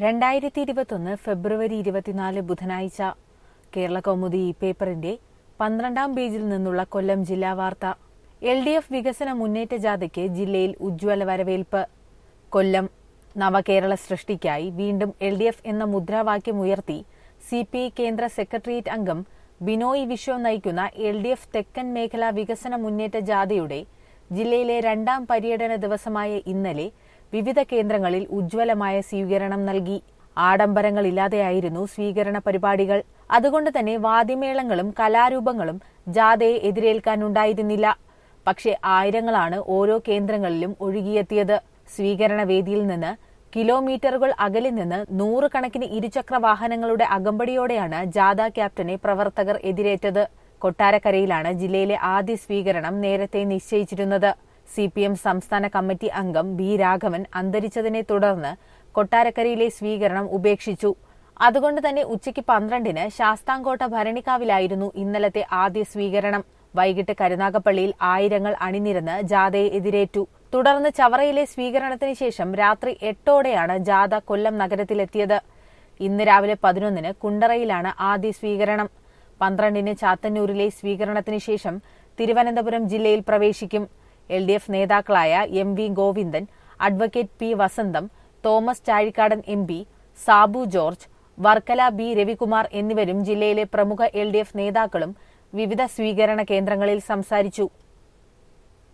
രണ്ടായിരത്തി ഇരുപത്തൊന്ന് ഫെബ്രുവരി ഇരുപത്തിനാല് ബുധനാഴ്ച കേരള കൗമുദി ഈ പേപ്പറിന്റെ പന്ത്രണ്ടാം പേജിൽ നിന്നുള്ള കൊല്ലം ജില്ലാ വാർത്ത എൽ ഡി എഫ് വികസന മുന്നേറ്റ ജാഥയ്ക്ക് ജില്ലയിൽ ഉജ്ജ്വല വരവേൽപ്പ് കൊല്ലം നവകേരള സൃഷ്ടിക്കായി വീണ്ടും എൽ ഡി എഫ് എന്ന മുദ്രാവാക്യം ഉയർത്തി സി പി ഐ കേന്ദ്ര സെക്രട്ടേറിയറ്റ് അംഗം ബിനോയ് വിശ്വം നയിക്കുന്ന എൽ ഡി എഫ് തെക്കൻ മേഖലാ വികസന മുന്നേറ്റ ജാഥയുടെ ജില്ലയിലെ രണ്ടാം പര്യടന ദിവസമായ ഇന്നലെ വിവിധ കേന്ദ്രങ്ങളിൽ ഉജ്ജ്വലമായ സ്വീകരണം നൽകി ആഡംബരങ്ങളില്ലാതെയായിരുന്നു സ്വീകരണ പരിപാടികൾ അതുകൊണ്ട് തന്നെ വാദ്യമേളങ്ങളും കലാരൂപങ്ങളും ജാഥയെ എതിരേൽക്കാനുണ്ടായിരുന്നില്ല പക്ഷേ ആയിരങ്ങളാണ് ഓരോ കേന്ദ്രങ്ങളിലും ഒഴുകിയെത്തിയത് സ്വീകരണ വേദിയിൽ നിന്ന് കിലോമീറ്ററുകൾ അകലെ നിന്ന് നൂറുകണക്കിന് ഇരുചക്ര വാഹനങ്ങളുടെ അകമ്പടിയോടെയാണ് ജാഥ ക്യാപ്റ്റനെ പ്രവർത്തകർ എതിരേറ്റത് കൊട്ടാരക്കരയിലാണ് ജില്ലയിലെ ആദ്യ സ്വീകരണം നേരത്തെ നിശ്ചയിച്ചിരുന്നത് സി പി എം സംസ്ഥാന കമ്മിറ്റി അംഗം ബി രാഘവൻ അന്തരിച്ചതിനെ തുടർന്ന് കൊട്ടാരക്കരയിലെ സ്വീകരണം ഉപേക്ഷിച്ചു അതുകൊണ്ട് തന്നെ ഉച്ചയ്ക്ക് പന്ത്രണ്ടിന് ശാസ്താംകോട്ട ഭരണിക്കാവിലായിരുന്നു ഇന്നലത്തെ ആദ്യ സ്വീകരണം വൈകിട്ട് കരുനാഗപ്പള്ളിയിൽ ആയിരങ്ങൾ അണിനിരന്ന് ജാഥയെ എതിരേറ്റു തുടർന്ന് ചവറയിലെ സ്വീകരണത്തിന് ശേഷം രാത്രി എട്ടോടെയാണ് ജാഥ കൊല്ലം നഗരത്തിലെത്തിയത് ഇന്ന് രാവിലെ പതിനൊന്നിന് കുണ്ടറയിലാണ് ആദ്യ സ്വീകരണം പന്ത്രണ്ടിന് ചാത്തന്നൂരിലെ സ്വീകരണത്തിന് ശേഷം തിരുവനന്തപുരം ജില്ലയിൽ പ്രവേശിക്കും എൽ ഡി എഫ് നേതാക്കളായ M V Govindan advocate P Vasantham Thomas Chazhikadan M P Sabu George Varkala B Ravikumar എന്നിവരും ജില്ലയിലെ പ്രമുഖ എൽ ഡി എഫ് നേതാക്കളും വിവിധ സ്വീകരണ കേന്ദ്രങ്ങളിൽ സംസാരിച്ചു